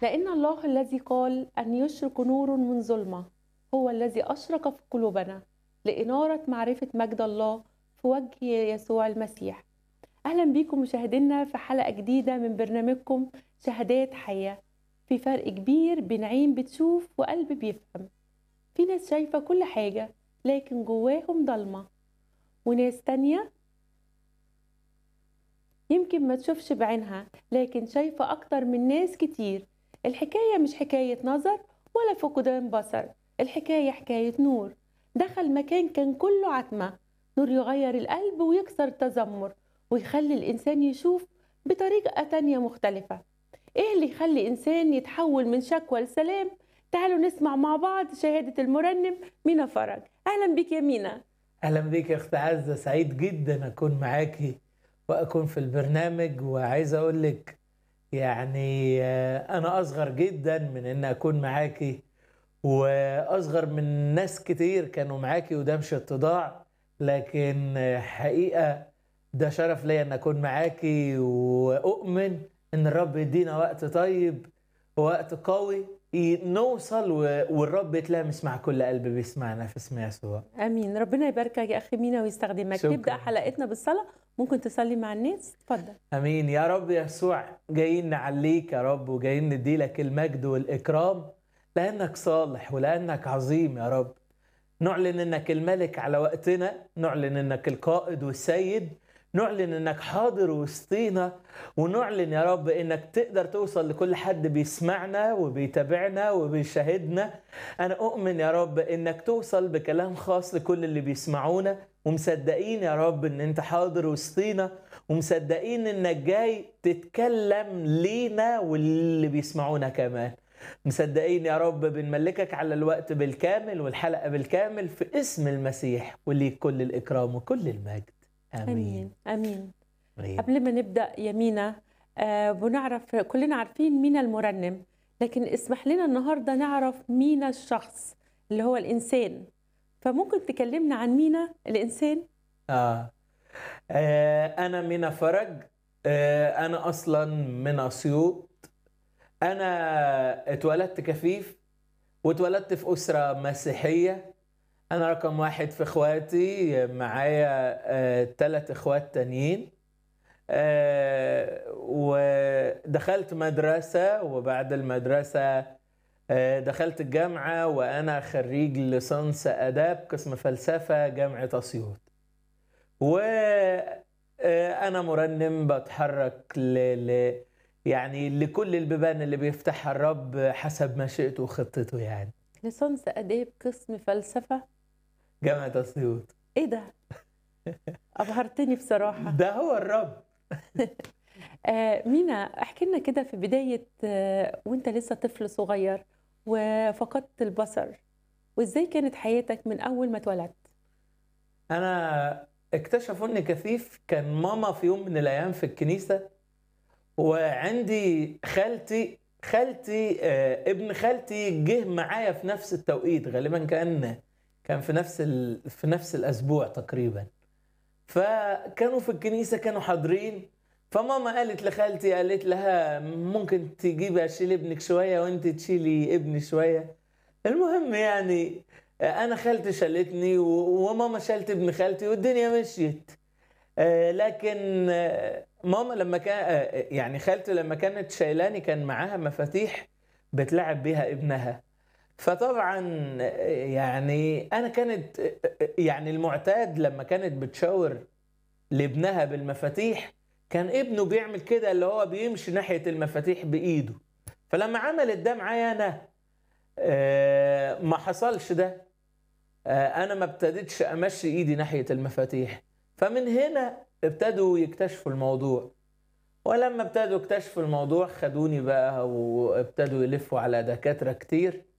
لأن الله الذي قال أن يشرق نور من ظلمة هو الذي أشرق في قلوبنا لإنارة معرفة مجد الله في وجه يسوع المسيح أهلا بيكم مشاهدينا في حلقة جديدة من برنامجكم شهادات حياة في فرق كبير بين عين بتشوف وقلب بيفهم في ناس شايفة كل حاجة لكن جواهم ضلمة وناس تانية يمكن ما تشوفش بعينها لكن شايفة أكتر من ناس كتير الحكاية مش حكاية نظر ولا فقدان بصر الحكاية حكاية نور دخل مكان كان كله عتمة نور يغير القلب ويكسر التذمر ويخلي الإنسان يشوف بطريقة تانية مختلفة إيه اللي يخلي إنسان يتحول من شكوى لسلام تعالوا نسمع مع بعض شهادة المرنم مينا فرج أهلا بك يا مينا اهلا بيك يا اخت عزه سعيد جدا اكون معاكي واكون في البرنامج وعايز اقول لك يعني آه، انا اصغر جدا من ان اكون معاكي واصغر من ناس كتير كانوا معاكي وده مش اتضاع لكن آه، حقيقه ده شرف ليا ان اكون معاكي واؤمن ان الرب يدينا وقت طيب ووقت قوي ي- نوصل و- والرب يتلامس مع كل قلب بيسمعنا في اسم يسوع امين ربنا يباركك يا اخي مينا ويستخدمك شكراً. نبدا حلقتنا بالصلاه ممكن تصلي مع الناس اتفضل امين يا رب يسوع جايين نعليك يا رب وجايين نديلك المجد والاكرام لانك صالح ولانك عظيم يا رب نعلن انك الملك على وقتنا نعلن انك القائد والسيد نعلن انك حاضر وسطينا ونعلن يا رب انك تقدر توصل لكل حد بيسمعنا وبيتابعنا وبيشاهدنا انا اؤمن يا رب انك توصل بكلام خاص لكل اللي بيسمعونا ومصدقين يا رب ان انت حاضر وسطينا ومصدقين انك جاي تتكلم لينا واللي بيسمعونا كمان مصدقين يا رب بنملكك على الوقت بالكامل والحلقة بالكامل في اسم المسيح وليك كل الإكرام وكل المجد آمين امين امين آمين. قبل ما نبدا يا مينا آه بنعرف كلنا عارفين مينا المرنم لكن اسمح لنا النهارده نعرف مينا الشخص اللي هو الانسان فممكن تكلمنا عن مينا الانسان آه. آه أنا مينا فرج آه أنا أصلا من أسيوط أنا اتولدت كفيف واتولدت في أسرة مسيحية أنا رقم واحد في إخواتي معايا آه تلات إخوات تانيين آه ودخلت مدرسة وبعد المدرسة آه دخلت الجامعة وأنا خريج ليسانس آداب قسم فلسفة جامعة أسيوط وأنا مرنم بتحرك ل... ل... يعني لكل البيبان اللي بيفتحها الرب حسب مشيئته وخطته يعني ليسانس اداب قسم فلسفه جامعة أسيوط ايه ده ابهرتني بصراحه ده هو الرب آه مينا احكي لنا كده في بدايه آه وانت لسه طفل صغير وفقدت البصر وازاي كانت حياتك من اول ما اتولدت أنا اكتشفوا إني كفيف كان ماما في يوم من الأيام في الكنيسة وعندي خالتي خالتي آه، ابن خالتي جه معايا في نفس التوقيت غالبا كان كان في نفس ال... في نفس الأسبوع تقريبا فكانوا في الكنيسة كانوا حاضرين فماما قالت لخالتي قالت لها ممكن تجيبي اشيل ابنك شوية وانت تشيلي ابني شوية المهم يعني انا خالتي شالتني و- وماما شالت ابن خالتي والدنيا مشيت آه، لكن آه، ماما لما كان آه، يعني خالتي لما كانت شايلاني كان معاها مفاتيح بتلعب بيها ابنها فطبعا آه، يعني انا كانت آه، آه، يعني المعتاد لما كانت بتشاور لابنها بالمفاتيح كان ابنه بيعمل كده اللي هو بيمشي ناحية المفاتيح بإيده فلما عملت ده معايا أنا آه، ما حصلش ده آه، أنا ما ابتديتش أمشي إيدي ناحية المفاتيح فمن هنا ابتدوا يكتشفوا الموضوع ولما ابتدوا يكتشفوا الموضوع خدوني بقى وابتدوا يلفوا على دكاترة كتير